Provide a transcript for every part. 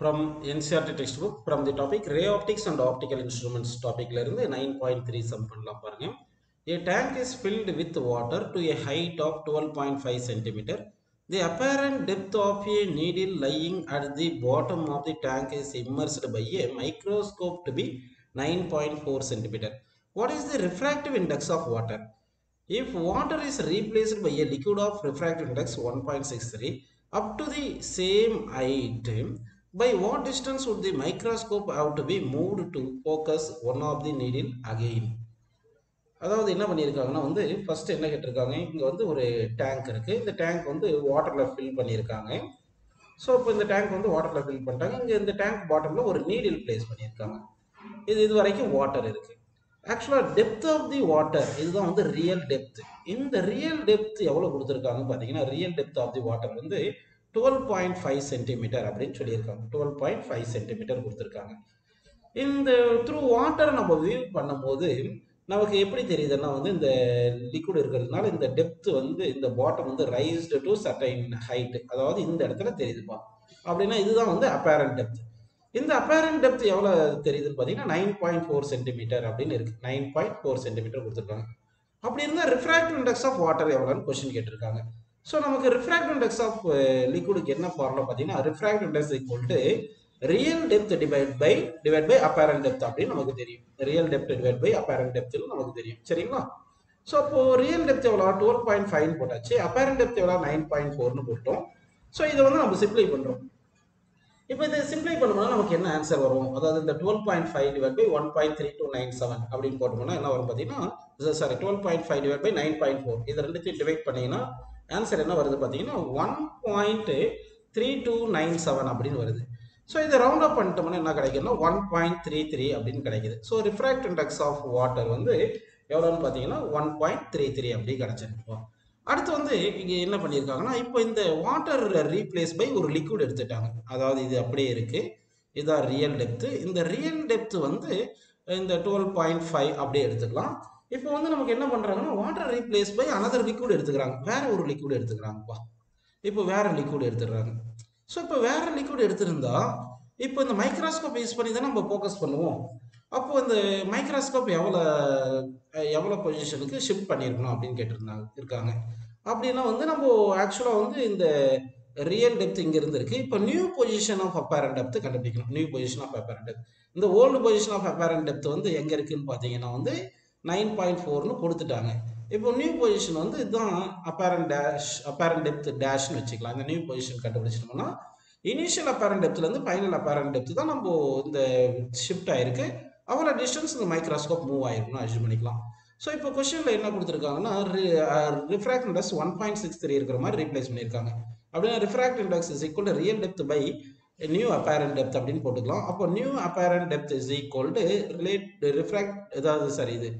from NCERT textbook from the topic ray optics and optical instruments topicல இருந்து 9.3 sum பண்ணலாம் பாருங்க a tank is filled with water to a height of 12.5 centimeter the apparent depth of a needle lying at the bottom of the tank is immersed by a microscope to be 9.4 centimeter what is the refractive index of water if water is replaced by a liquid of refractive index 1.63 up to the same height by what distance would the microscope have to be moved to focus one of the needle again அதாவது என்ன பண்ணியிருக்காங்கன்னா வந்து first என்ன கேட்டிருக்காங்க இங்கே வந்து ஒரு tank இருக்குது இந்த டேங்க் வந்து வாட்டரில் ஃபில் பண்ணியிருக்காங்க ஸோ இப்போ இந்த டேங்க் வந்து வாட்டரில் ஃபில் பண்ணிட்டாங்க இங்கே இந்த டேங்க் பாட்டமில் ஒரு நீடில் பிளேஸ் பண்ணியிருக்காங்க இது இது வரைக்கும் வாட்டர் இருக்குது ஆக்சுவலாக டெப்த் ஆஃப் தி வாட்டர் இதுதான் வந்து ரியல் டெப்த் இந்த ரியல் டெப்த் எவ்வளோ கொடுத்துருக்காங்கன்னு பார்த்தீங்கன்னா real depth of the water வந்து டுவெல் பாயிண்ட் ஃபைவ் சென்டிமீட்டர் அப்படின்னு சொல்லியிருக்காங்க டுவெல் பாயிண்ட் ஃபைவ் சென்டிமீட்டர் கொடுத்துருக்காங்க இந்த த்ரூ வாட்டரை நம்ம வியூ பண்ணும்போது நமக்கு எப்படி தெரியுதுன்னா வந்து இந்த லிக்விட் இருக்கிறதுனால இந்த டெப்த் வந்து இந்த பாட்டம் வந்து ரைஸ்டு டு சர்டைன் ஹைட் அதாவது இந்த இடத்துல தெரியுதுப்பா அப்படின்னா இதுதான் வந்து அப்பேரண்ட் டெப்த் இந்த அப்பேரண்ட் டெப்த் எவ்வளோ தெரியுதுன்னு பார்த்தீங்கன்னா நைன் பாயிண்ட் ஃபோர் சென்டிமீட்டர் அப்படின்னு இருக்கு நைன் பாயிண்ட் ஃபோர் சென்டிமீட்டர் கொடுத்துருக்காங்க அப்படி இருந்தால் ரிஃப்ராக்டிவ் இண்டெக்ஸ் ஆஃப் வாட்டர் எவ்வளோன்னு கொஸ்டின் கேட்டிருக்காங்க ஸோ நமக்கு ரிஃப்ராக்டிவ் இண்டெக்ஸ் ஆஃப் லிக்விடுக்கு என்ன ஃபார்முலா பார்த்தீங்கன்னா refractive index equal to real depth divide by divide by apparent depth அப்படின்னு நமக்கு தெரியும் real depth divide by apparent டெப்த்னு நமக்கு தெரியும் சரிங்களா ஸோ அப்போ ரியல் டெப்த் எவ்வளோ டுவெல் பாயிண்ட் ஃபைவ் போட்டாச்சு அப்பேரண்ட் டெப்த் எவ்வளோ நைன் பாயிண்ட் ஃபோர்னு போட்டோம் ஸோ இதை வந்து நம்ம சிம்ப்ளை பண்ணுறோம் இப்போ இதை சிம்ப்ளை பண்ணோம்னா நமக்கு என்ன ஆன்சர் வரும் அதாவது இந்த twelve point five divide by one point three two nine seven அப்படின்னு போட்டோம்னா என்ன வரும் பார்த்தீங்கன்னா sorry twelve point five divide by nine point four இது ரெண்டுத்தையும் டிவைட் பண்ணீங்கன்னா ஆன்சர் என்ன வருது பார்த்தீங்கன்னா one point three two nine seven அப்படின்னு வருது ஸோ இதை ரவுண்ட் அப் பண்ணிட்டோம்னா என்ன கிடைக்குதுன்னா ஒன் பாயிண்ட் த்ரீ த்ரீ அப்படின்னு கிடைக்குது so refract index of water வந்து எவ்வளோன்னு பார்த்தீங்கன்னா ஒன் பாயிண்ட் த்ரீ த்ரீ அப்படி கிடச்சிருப்போம் அடுத்து வந்து இங்கே என்ன பண்ணியிருக்காங்கன்னா இப்போ இந்த வாட்டர் ரீப்ளேஸ் பை ஒரு லிக்விட் எடுத்துட்டாங்க அதாவது இது அப்படியே இருக்குது இதுதான் ரியல் டெப்த்து இந்த ரியல் டெப்த்து வந்து இந்த டுவெல் பாயிண்ட் ஃபைவ் அப்படியே எடுத்துக்கலாம் இப்போ வந்து நமக்கு என்ன பண்ணுறாங்கன்னா water replace by another liquid எடுத்துக்கிறாங்க வேற ஒரு லிக்விட் எடுத்துக்கிறாங்கப்பா இப்போ வேற லிக்விட் எடுத்துடுறாங்க ஸோ இப்போ வேற லிக்விட் எடுத்திருந்தா இப்போ இந்த மைக்ரோஸ்கோப் யூஸ் பண்ணி தான் நம்ம ஃபோக்கஸ் பண்ணுவோம் அப்போ இந்த மைக்ரோஸ்கோப் எவ்வளோ எவ்வளோ பொசிஷனுக்கு ஷிஃப்ட் பண்ணியிருக்கணும் அப்படின்னு கேட்டிருந்தாங்க இருக்காங்க அப்படின்னா வந்து நம்ம ஆக்சுவலாக வந்து இந்த ரியல் டெப்த் இங்கே இருந்திருக்கு இப்போ new position of apparent depth கண்டுபிடிக்கணும் new position of apparent depth இந்த old position of apparent depth வந்து எங்கே இருக்குன்னு பார்த்தீங்கன்னா வந்து நைன் பாயிண்ட் ஃபோர்னு கொடுத்துட்டாங்க இப்போ நியூ பொசிஷன் வந்து இதுதான் அப்பேரண்ட் டேஷ் அப்பேரண்ட் டெப்த் டேஷ்னு வச்சுக்கலாம் இந்த நியூ பொசிஷன் கண்டுபிடிச்சிட்டோம்னா இனிஷியல் அப்பேரண்ட் டெப்த்லேருந்து ஃபைனல் அப்பேரண்ட் டெப்த் தான் நம்ம இந்த ஷிஃப்ட் ஆயிருக்கு அவ்வளோ டிஸ்டன்ஸ் இந்த மைக்ரோஸ்கோப் மூவ் ஆயிருக்குன்னு அஜூம் பண்ணிக்கலாம் ஸோ இப்போ கொஸ்டினில் என்ன கொடுத்துருக்காங்கன்னா refract index one point six three இருக்கிற மாதிரி ரீப்ளேஸ் பண்ணியிருக்காங்க அப்படின்னா refract index is equal to real depth by new apparent depth அப்படின்னு போட்டுக்கலாம் அப்போ new apparent depth is equal to relate refract ஏதாவது சரி இது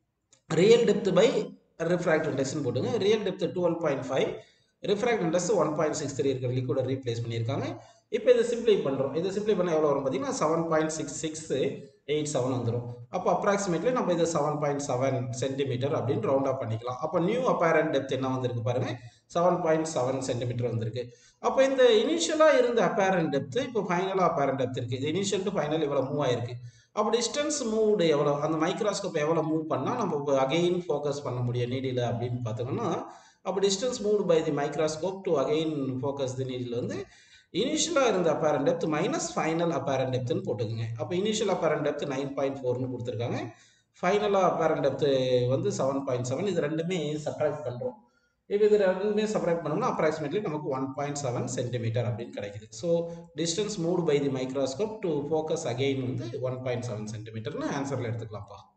ரியல் டெப்த் பை ரிஃப்ராக்ட் இண்டெக்ஸ்னு போட்டுங்க real depth twelve point five refract index one point six three இருக்கிற லிக்விட ரீப்ளேஸ் பண்ணியிருக்காங்க இப்போ இதை சிம்ப்ளை பண்ணுறோம் இதை சிம்ப்ளை பண்ண எவ்வளோ வரும் பார்த்தீங்கன்னா seven point six six eight seven வந்துடும் அப்போ அப்ராக்சிமேட்லி நம்ம இதை செவன் பாயிண்ட் செவன் சென்டிமீட்டர் அப்படின்னு ரவுண்ட் ஆஃப் பண்ணிக்கலாம் அப்போ நியூ அப்பேரண்ட் டெப்த் என்ன வந்திருக்கு பாருங்க செவன் பாயிண்ட் செவன் சென்டிமீட்டர் வந்திருக்கு அப்போ இந்த இனிஷியலாக இருந்த அப்பேரண்ட் டெப்த் இப்போ ஃபைனலாக அப்பேரண்ட் டெப்த் இருக்குது இது இனிஷியல் டு ஃபைனல் இவ்வளோ மூவ் ஆயிருக்கு அப்போ டிஸ்டன்ஸ் மூவ்டு எவ்வளோ அந்த மைக்ரோஸ்கோப் எவ்வளோ மூவ் பண்ணால் நம்ம அகெயின் ஃபோக்கஸ் பண்ண முடியும் நீடில் அப்படின்னு பார்த்தோம்னா அப்போ distance moved by the microscope to again focus the needle வந்து இனிஷியலாக இருந்த apparent depth minus final apparent டெப்த்னு போட்டுக்கோங்க அப்போ initial apparent depth nine point ஃபோர்னு கொடுத்துருக்காங்க ஃபைனலாக அப்பேரண்ட் டெப்த் வந்து செவன் பாயிண்ட் செவன் இது ரெண்டுமே சப்ராக்ட் பண்ணுறோம் இப்போ இது ரெண்டுமே செப்பரேட் பண்ணோம்னா அப்ராக்சிமேட்லி நமக்கு ஒன் பாயிண்ட் செவன் சென்டிமீட்டர் அப்படின்னு கிடைக்குது so distance moved by the microscope to focus again வந்து ஒன் பாயிண்ட் செவன் சென்டிமீட்டர்னு ஆன்சரில் எடுத்துக்கலாம்ப்பா